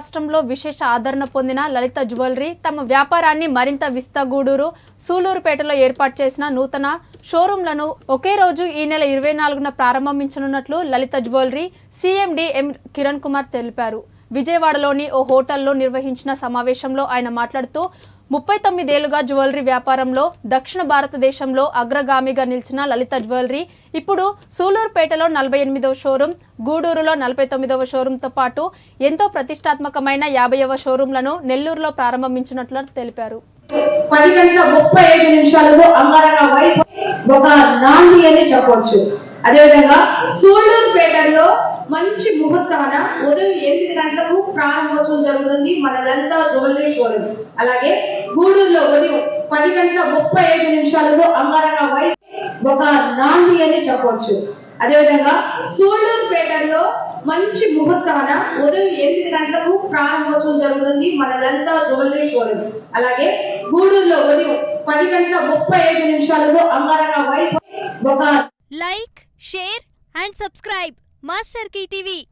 రాష్ట్రంలో విశేష ఆదరణ పొందిన లలిత జ్యువెలరీ తమ వ్యాపారాన్ని మరింత విస్తగూడూరు సూలూరుపేటలో ఏర్పాటు చేసిన నూతన షోరూంలను ఒకే రోజు ఈ నెల ఇరవై నాలుగున ప్రారంభించనున్నట్లు Lalitha jewellery CMD M Kiran Kumar తెలిపారు విజయవాడలోని ఓ హోటల్లో నిర్వహించిన సమావేశంలో ఆయన మాట్లాడుతూ ముప్పై తొమ్మిదేళ్లుగా జ్యువెలరీ వ్యాపారంలో దక్షిణ భారతదేశంలో అగ్రగామిగా నిలిచిన లలిత జ్యువెలరీ ఇప్పుడు సూలూరుపేటలో నలభై ఎనిమిదవ షోరూం గూడూరులో నలభై తొమ్మిదవ షోరూంతో పాటు ఎంతో ప్రతిష్టాత్మకమైన యాభైవ షోరూంలను నెల్లూరులో ప్రారంభించినట్లు తెలిపారు పది గంటల ముప్పై ఐదు నిమిషాలలో అంగారంగ వైఫ్ ఒక నాంది అని చెప్పవచ్చు అదేవిధంగా సూళ్ళూరుపేటలో మంచి ముహూర్తాన ఉదయం ఎనిమిది గంటలకు ప్రారంభోత్సవం జరుగుతుంది మన లలిత జ్యువెలరీ షోరూమ్ అలాగే గూడూరులో ఉదయం పది గంటల ముప్పై ఐదు నిమిషాలలో అంగారంగ వైఫ్ ఒక నాంది అని చెప్పవచ్చు అదేవిధంగా సూళ్ళూరుపేటలో మంచి ముహూర్తాన ఉదయం ఎనిమిది గంటలకు ప్రారంభోత్సవం జరుగుతుంది మన లలిత జ్యువెలరీ షోరూమ్ అలాగే గూడూరులో ఉదయం పది గంటల ముప్పై ఐదు నిమిషాలలో అంగారంగ వైఫ్ ఒక like share and subscribe master TV